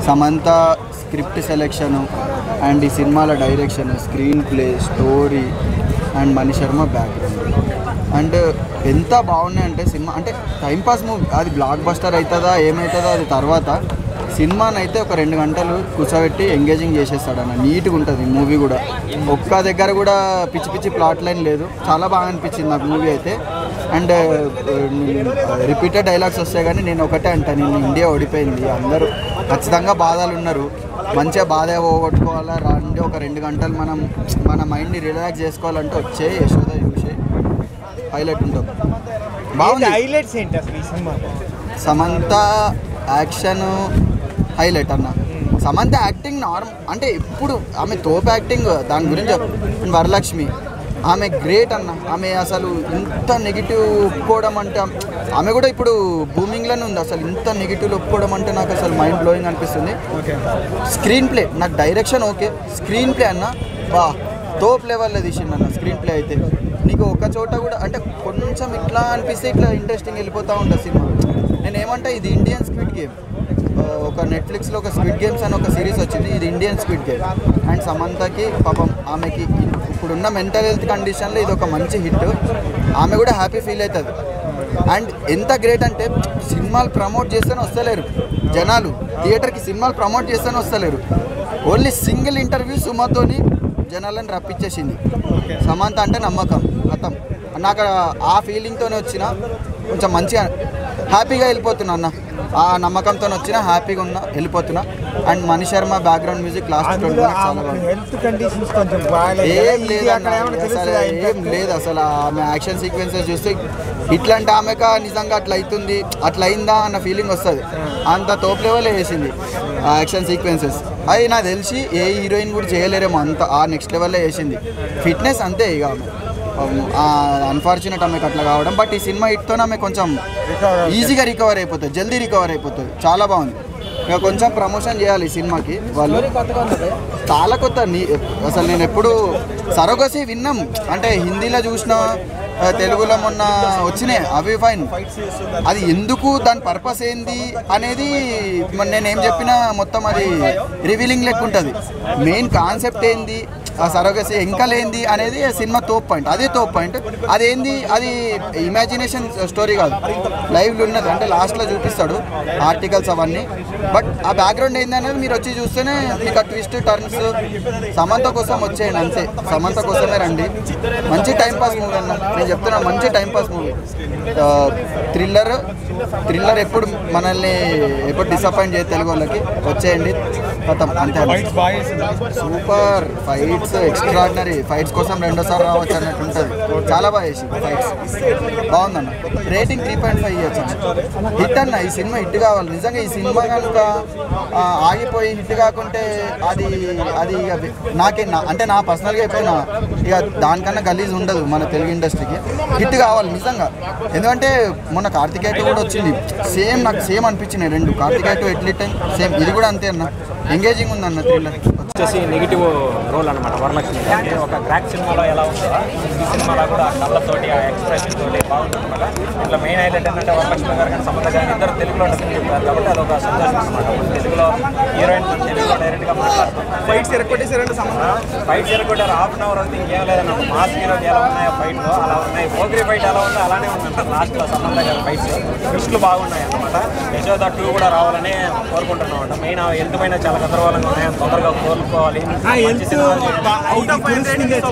Samantha script selection and ఈ సినిమాల direction screenplay story and Mani Sharma background and ఎంత బాగున్నాయి అంటే సినిమా అంటే టైంపాస్ మూవీ అది బ్లాక్ బస్టర్ అవుతుందా ఏమవుతుందో అది తర్వాత సినిమాని అయితే ఒక రెండు గంటలు కూర్చోబెట్టి ఎంగేజింగ్ చేసేస్తాడు అన్న నీట్గా ఉంటుంది మూవీ కూడా ఒక్క దగ్గర కూడా పిచ్చి పిచ్చి ప్లాట్ లైన్ లేదు చాలా బాగా అనిపించింది నాకు మూవీ అయితే అండ్ రిపీటెడ్ డైలాగ్స్ వస్తాయి కానీ నేను ఒకటే అంటాను నేను ఇండియా ఓడిపోయింది అందరూ ఖచ్చితంగా బాధలు ఉన్నారు మంచిగా బాధ పోగొట్టుకోవాలా రండి ఒక రెండు గంటలు మనం మన మైండ్ని రిలాక్స్ చేసుకోవాలంటే వచ్చే యశోద చూసి హైలైట్ ఉంటుంది బాగుంది హైలైట్స్ ఏంటి అసలు ఈ సినిమా సమంత యాక్షన్ హైలైట్ అన్న సమంత యాక్టింగ్ నార్మ్ అంటే ఇప్పుడు ఆమె తోపు యాక్టింగ్ దాని గురించి చెప్పు. అండ్ వరలక్ష్మి ఆమె గ్రేట్ అన్న ఆమె అసలు ఇంత నెగిటివ్ ఒప్పుకోవడం అంటే ఆమె కూడా ఇప్పుడు బూమింగ్లోనే ఉంది అసలు ఇంత నెగిటివ్ ఒప్పుకోవడం అంటే నాకు అసలు మైండ్ బ్లోయింగ్ అనిపిస్తుంది స్క్రీన్ ప్లే నాకు డైరెక్షన్ ఓకే స్క్రీన్ ప్లే అన్న బా తోప్ లెవెల్లో తీసిండు అన్న స్క్రీన్ ప్లే అయితే నీకు ఒక చోట కూడా అంటే కొంచెం ఇట్లా అనిపిస్తే ఇట్లా ఇంట్రెస్టింగ్ వెళ్ళిపోతూ ఉంటుంది సినిమా నేను ఏమంటా ఇది ఇండియన్ స్క్విడ్ గేమ్ ఒక నెట్ఫ్లిక్స్లో ఒక స్క్విడ్ గేమ్స్ అని ఒక సిరీస్ వచ్చింది ఇది ఇండియన్ స్క్విడ్ గేమ్ అండ్ సమంతకి పాపం ఆమెకి ఇప్పుడున్న మెంటల్ హెల్త్ కండిషన్లో ఇది ఒక మంచి హిట్ ఆమె కూడా హ్యాపీ ఫీల్ అవుతుంది అండ్ ఎంత గ్రేట్ అంటే సినిమాలు ప్రమోట్ చేస్తేనే వస్తలేరు జనాలు థియేటర్కి సినిమాలు ప్రమోట్ చేస్తేనే వస్తలేరు ఓన్లీ సింగిల్ ఇంటర్వ్యూ సుమతోని జనాలను రప్పించేసింది సమంత అంటే నమ్మకం గతం నాకు ఆ ఫీలింగ్తోనే వచ్చిన కొంచెం మంచిగా హ్యాపీగా వెళ్ళిపోతున్నా అన్న ఆ నమ్మకంతో వచ్చిన హ్యాపీగా ఉన్నా వెళ్ళిపోతున్నా and Mani Sharma background music last twenty అందులో చాలా బాగుంది హెల్త్ కండిషన్స్ కొంచెం బాగాలేదు ఏం ఇది లేదు అక్కడ ఏమైనా అసలు తెలుస్తుందా ఏం impact? లేదు అసలు ఆమె యాక్షన్ సీక్వెన్సెస్ చూస్తే ఇట్లాంటి ఆమెక నిజంగా అట్లా అవుతుంది అట్లా అయిందా అన్న ఫీలింగ్ వస్తుంది అంత తోపు లెవెల్ వేసింది ఆ యాక్షన్ సీక్వెన్సెస్ అది నాకు తెలిసి ఏ హీరోయిన్ కూడా చేయలేరేమో అంత ఆ నెక్స్ట్ లెవెల్లో వేసింది ఫిట్నెస్ అంతే ఇక ఆమె అన్ఫార్చునేట్ ఆమెకు అట్లా కావడం బట్ ఈ సినిమా హిట్తో ఆమె కొంచెం ఈజీగా రికవర్ అయిపోతుంది జల్దీ రికవర్ అయిపోతుంది చాలా బాగుంది ఇక కొంచెం ప్రమోషన్ చేయాలి ఈ సినిమాకి వాళ్ళు చాలా కొత్త నీ- అసలు నేను ఎప్పుడు సరోగసి విన్నాం అంటే హిందీలో చూసిన ఆ, తెలుగులో మొన్న వచ్చినాయి అవి ఫైన్ అది ఎందుకు దాని పర్పస్ ఏంది అనేది మరి నేనేం చెప్పినా మొత్తం అది రివీలింగ్ లెక్క ఉంటుంది మెయిన్ కాన్సెప్ట్ ఏంది ఆ సరోగసి ఇంకా లేంది అనేది ఆ సినిమా తోప్ పాయింట్ అదే తోప్ పాయింట్ అదేంది అది ఇమాజినేషన్ స్టోరీ కాదు లైవ్లో ఉన్నది అంటే లాస్ట్లో చూపిస్తాడు ఆర్టికల్స్ అవన్నీ బట్ ఆ బ్యాక్గ్రౌండ్ ఏంది అనేది మీరు వచ్చి చూస్తేనే మీకు ఆ ట్విస్ట్ టర్న్స్ సమంత కోసం వచ్చేయండి అంతే సమంత కోసమే రండి మంచి టైం పాస్ మూవీ అన్న నేను చెప్తున్నా మంచి time pass movie thriller thriller ఎప్పుడు మనల్ని ఎప్పుడు డిసప్పాయింట్ చేయదు తెలుగు వాళ్ళకి వచ్చేయండి మొత్తం అంతే సూపర్ ఫైట్స్ ఎక్స్ట్రాడినరీ ఫైట్స్ కోసం రెండోసారి రావచ్చు అన్నట్టు ఉంటుంది చాలా బాగా చేసింది ఫైట్స్ బాగుందన్న రేటింగ్ త్రీ పాయింట్ ఫైవ్ ఇవ్వచ్చు అన్న హిట్ అన్న ఈ సినిమా హిట్ కావాలి నిజంగా ఈ సినిమా కనుక ఆ, ఆగిపోయి హిట్ కాకుంటే అది అది ఇక వి- నాకే నా అంటే నా పర్సనల్గా చెప్తున్నా ఇక దానికన్నా గలీజ్ ఉండదు మన తెలుగు ఇండస్ట్రీకి హిట్ కావాలి నిజంగా ఎందుకంటే మొన్న కార్తికేయ కూడా వచ్చింది సేమ్ నాకు సేమ్ అనిపించినాయి రెండు కార్తికేయ టు ఎట్లిట్ సేమ్ ఇది కూడా అంతే అన్న ఎంగేజింగ్ ఉందన్న థ్రిల్లర్ వచ్చేసి నెగిటివ్ రోల్ అనమాట వరలక్ష్మి గారికి. ఒక క్రాక్ సినిమాలో ఎలా ఉంటుందో ఈ సినిమాలో కూడా ఆ కళ్ళతోటి ఆ ఎక్స్ప్రెషన్ తోటి బాగుంటుంది అనమాట ఇట్లా మెయిన్ హైలైట్ ఏంటంటే వరలక్ష్మి గారు కానీ సంబంధ గారు ఇద్దరు తెలుగులో డబ్బింగ్ చెప్పారు కాబట్టి అదొక సంతోషం అనమాట తెలుగులో హీరోయిన్ తెలుగులో డైరెక్ట్గా మాట్లాడుతాం ఫైట్స్ ఎరగొట్టేసారంటే ఫైట్స్ ఎరగొట్టారు హాఫ్ అన్ అవర్ అంతా ఇంకేం లేదన్న మాస్ హీరోకి ఎలా ఉన్నాయో ఫైట్లో అలా ఉన్నాయి పోగ్రీ ఫైట్ ఎలా ఉందో అలానే ఉందంట లాస్ట్లో సంబంధ గారి ఫైట్స్ ట్విస్టులు బాగున్నాయి అనమాట యశోద టూ కూడా రావాలని కోరుకుంటున్నాం అంట మెయిన్ హెల్త్ పైన చాలా గందరగోళంగా ఉన్నాయి తొందరగా కోలుకోవాలి మంచి సినిమాలు చేయాలి. అవుట్ ఆఫ్ ఫైవ్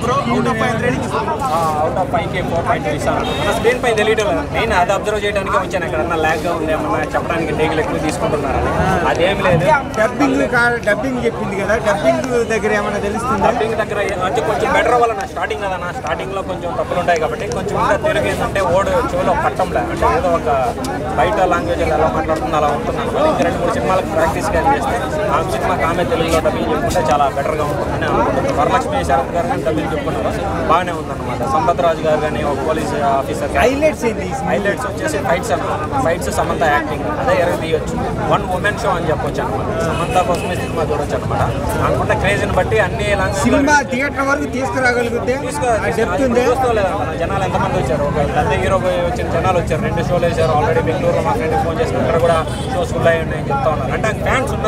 కి ఫోర్ పాయింట్ ఇస్తాను మన స్క్రీన్ పై తెలియటం లేదు నేను అది అబ్జర్వ్ చేయడానికి వచ్చాను ఎక్కడన్నా ల్యాగ్ గా ఉంది ఏమన్నా చెప్పడానికి డేగులు ఎక్కువ తీసుకుంటున్నారని అదేమి లేదు డబ్బింగ్ కా- డబ్బింగ్ చెప్పింది కదా డబ్బింగ్ దగ్గర ఏమైనా తెలుస్తుందా డబ్బింగ్ దగ్గర అంటే కొంచెం బెటర్ అవ్వాలన్న స్టార్టింగ్ కదన్నా స్టార్టింగ్ లో కొంచెం తప్పులు ఉంటాయి కాబట్టి కొంచెం ఇంకా తెలుగు ఏంటంటే ఓడు చెవులో పట్టంలే అంటే ఏదో ఒక బయట లాంగ్వేజ్ ఎలా మాట్లాడుతుందో అలా ఉంటున్నాను ఇంకా రెండు మూడు సినిమాలకు ప్రాక్టీస్ కానీ చేస్తే ఆ సినిమాకి ఆమె తెలుగులో డబ్బింగ్ చెప్పుకుంటే చాలా బెటర్గా ఉంటుందని అనుకుంటున్నాను వరలక్ష్మి శరత్ గారు కానీ డబ్బింగ్ చెప్పుకున్నారు బాగానే ఉందన్నమాట సంపత్ రాజు గారు కానీ ఒక పోలీస్ ఆఫీసర్ హైలైట్స్ ఏంటి ఈ సినిమా? హైలైట్స్ వచ్చేసి ఫైట్స్ అన్నమాట ఫైట్స్ సమంత యాక్టింగ్ అదే ఎరగ తీయొచ్చు వన్ ఉమెన్ షో అని చెప్పొచ్చు అనమాట సమంత కోసమే సినిమా చూడొచ్చు అనమాట అనుకుంటే క్రేజ్ని బట్టి అన్ని సినిమా లాంగ్వేజ్ థియేటర్ వరకు తీసుకురాగలిగితే ఆ డెప్త్ ఉందే చూసుకోలేదన్నమాట జనాలు ఎంతమంది వచ్చారు ఒక పెద్ద హీరో వచ్చిన జనాలు వచ్చారు రెండు షోలు వేశారు ఆల్రెడీ బెంగళూరులో మా ఫ్రెండ్ ఫోన్ చేసిన అక్కడ కూడా షోస్ ఫుల్ అయి ఉన్నాయని చెప్తా ఉన్నారు అంటే ఫ్యాన్స్ ఉన్నారు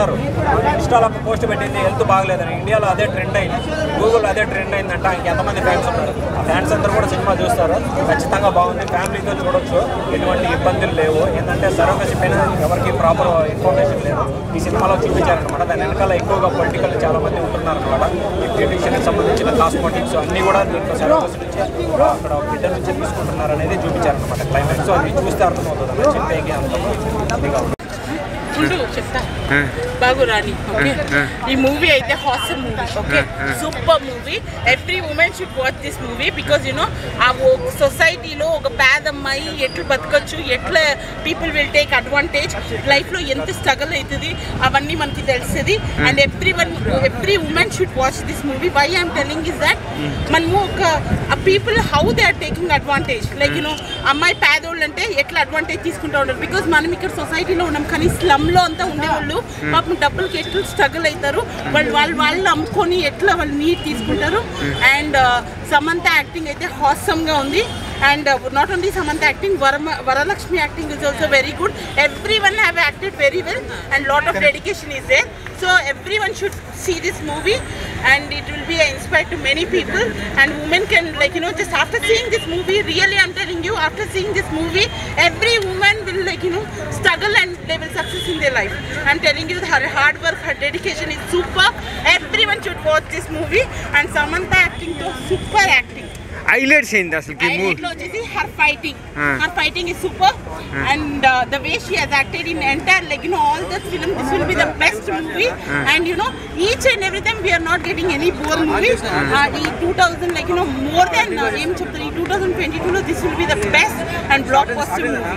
చూస్తారు ఇన్స్టాలో ఒక పోస్ట్ పెట్టింది హెల్త్ బాగలేదని ఇండియాలో అదే ట్రెండ్ అయింది గూగుల్ అదే ట్రెండ్ అయిందంట ఇంకెంతమంది ఫ్యాన్స్ ఉన్నారు ఆ ఫ్యాన్స్ అందరూ కూడా సినిమా చూస్తారు ఖచ్చితంగా బాగుంది ఫ్యామిలీతో చూడొచ్చు ఎటువంటి ఇబ్బందులు లేవు ఏంటంటే సరోగసి పైన ఎవరికి ప్రాపర్ ఇన్ఫర్మేషన్ లేదు ఈ సినిమాలో చూపించారనమాట దాని వెనకాల ఎక్కువగా పొలిటికల్ చాలా మంది ఉంటున్నారనమాట ఈ బ్యూటిషియన్కి సంబంధించిన కాస్మెటిక్స్ అన్ని కూడా దీంట్లో సరోగసి నుంచి అక్కడ బిడ్డ నుంచి తీసుకుంటున్నారు అనేది చూపించారనమాట క్లైమాక్స్ అది చూస్తే అర్థమవుతుంది అన్నమాట చెప్పేకి అంత ఇదిగా ఉంది. ఉండు చెప్తా బాగు రాణి ఓకే ఈ మూవీ అయితే awesome movie okay super movie every women should watch this movie because you know ఆ సొసైటీలో ఒక పేదమ్మాయి ఎట్లా బతకచ్చు ఎట్లా పీపుల్ విల్ టేక్ అడ్వాంటేజ్ లైఫ్లో ఎంత స్ట్రగుల్ అవుతుంది అవన్నీ మనకి తెలుస్తుంది and everyone every women should watch this movie why I'm telling is that మనము ఒక people how they are taking advantage like you know అమ్మాయి పేదోళ్ళు అంటే ఎట్లా అడ్వాంటేజ్ తీసుకుంటూ ఉంటారు బికాజ్ మనం ఇక్కడ సొసైటీలో ఉన్నాం కానీ స్లమ్లో అంతా ఉండేవాళ్ళు పాపం డబ్బులకి ఎట్లా స్ట్రగుల్ అవుతారు వాళ్ళు వాళ్ళు వాళ్ళు అమ్ముకొని ఎట్లా వాళ్ళు నీట్ తీసుకుంటారు అండ్ సమంత యాక్టింగ్ అయితే హాసమ్గా ఉంది and not only Samantha acting వరమ Varalakshmi acting is also very good everyone have acted very well and lot of dedication is there so everyone should see this movie and it will be an inspire to many people and women can like you know just after seeing this movie really i'm telling you after seeing this movie every woman will like you know struggle and they will success in their life i'm telling you her hard work her dedication is super everyone should watch this movie and samantha acting to super acting highlights ఏంది అసలు ఈ movie Highlight లో వచ్చేసి her fighting. Ah. Her fighting is super, and uh, the way she has acted in entire like you know all the film. This will be the best movie, and you know each and every time we are not getting any bore movies. Uh, ఈ 2000 like you know more than uh, ఏం చెప్తారు ఈ 2022 లో this will be the best and blockbuster movie.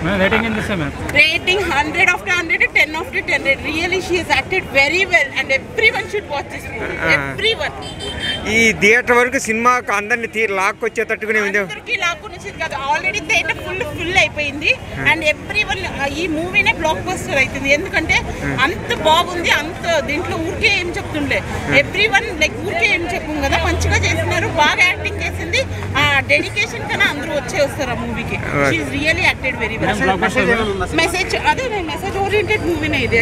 Rating 100 after 100, 10 after 10. Really, she has acted very well, and everyone should watch this movie. Everyone. ఈ theatre వరకు సినిమాకు అందరిని తీ లాక్కొచ్చేటట్టుగానే ఉంది అందరికీ లాక్కుని వచ్చింది కాదు ఆల్రెడీ థియేటర్ ఫుల్ ఫుల్ అయిపోయింది అండ్ ఎవ్రీ వన్ ఈ మూవీనే బ్లాక్ బస్టర్ అవుతుంది ఎందుకంటే అంత బాగుంది అంత దీంట్లో ఊరికే ఏం చెప్తుండే ఎవ్రీ వన్ లైక్ ఊరికే ఏం చెప్పు కదా మంచిగా చేస్తున్నారు బాగా యాక్టింగ్ చేసింది ఆ డెడికేషన్ కన్నా అందరూ వచ్చే వస్తారు ఆ మూవీకి she really acted very well message అదే మెసేజ్ ఓరియంటెడ్ మూవీనే ఇది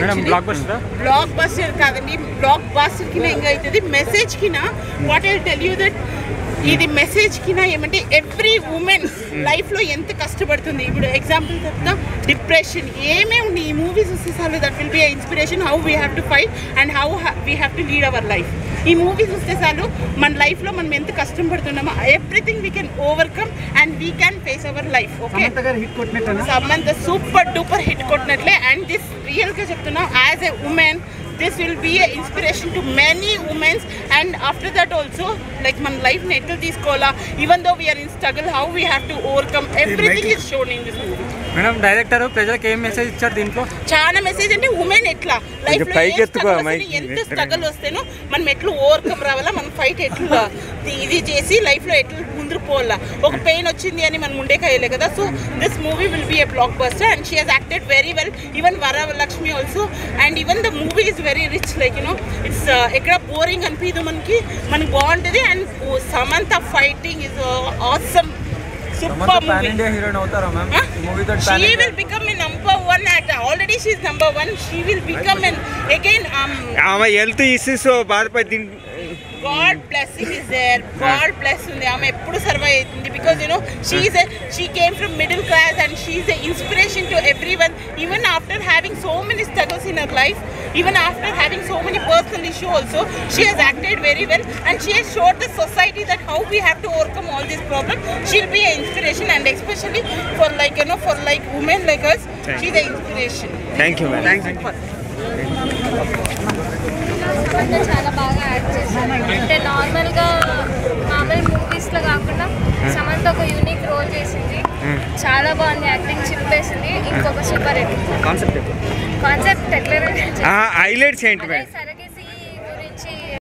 బ్లాక్ బస్టర్ కాదండి బ్లాక్ బస్టర్ కింద ఇంకా అవుతుంది మెసేజ్ కింద what I tell you that ఇది మెసేజ్ కింద ఏమంటే ఎవ్రీ ఉమెన్ లైఫ్ లో ఎంత కష్టపడుతుంది ఇప్పుడు ఎగ్జాంపుల్ చెప్తా డిప్రెషన్ ఏమే ఉంది ఈ మూవీస్ వస్తే చాలు that will be inspiration how we have to fight and how we have to lead our life ఈ మూవీస్ వస్తే చాలు మన లైఫ్ లో మనం ఎంత కష్టం పడుతున్నామో everything we can overcome and we can face our life okay Samantha గారు హిట్ కొట్టినట్టు సమంత సూపర్ డూపర్ హిట్ కొట్టినట్లే అండ్ దిస్ రియల్గా చెప్తున్నా as a women this will be a inspiration to many womens and after that also like మన లైఫ్ని ఎట్లా తీసుకోవాలా even though we are in struggle how we have to overcome everything is shown in this movie madam director ప్రజలకు ఏం message ఇచ్చారు దీంట్లో చాలా message అంటే ఉమెన్ ఎట్లా లైఫ్ లో పైకి ఏ ఎత్తుకో, struggle మైక్ వస్తేనే, ఎంత ఎత్తరా. స్ట్రగల్ వస్తేనో మనం ఎట్లా ఓవర్కమ్ రావాలా మనం ఫైట్ ఎట్లా ఇది చేసి లైఫ్ లో ఎట్లా ముందుకు పోవాలా ఒక పెయిన్ వచ్చింది అని మనం ఉండే కాయలే కదా so this movie will be a blockbuster and she has acted very well even Varalakshmi also and even the movie is very rich like you know it's ఎక్కడ బోరింగ్ అనిపించదు మనకి మనకి బాగుంటుంది and Samantha fighting is awesome super pan movie India heroine అవుతారా ma'am ఈ మూవీతో she will become a number one actor. Already she is number one. She will become an again. Um, ఆమె health issues బాధపడి God blessing is there. God bless ఉంది ఆమె ఎప్పుడు survive అవుతుంది because you know she is she came from middle class and she is inspiration to every one even after having so many struggles in our life even after having so many personal issue also she has acted very well and she has showed the society that how we have to overcome all this problem she'll be inspiration and especially for like you know for like women like us she the inspiration thank you madam Samantha చాలా బాగా act చేశారు అంటే నార్మల్గా మామూలు మూవీస్లో కాకుండా సమంత ఒక unique role చేసింది చాలా బాగుంది యాక్టింగ్ చింపేసింది ఇంకొక సూపర్ హిట్ కాన్సెప్ట్ కాన్సెప్ట్ ఎట్లా హైలైట్స్ ఏంటి అదే మేడం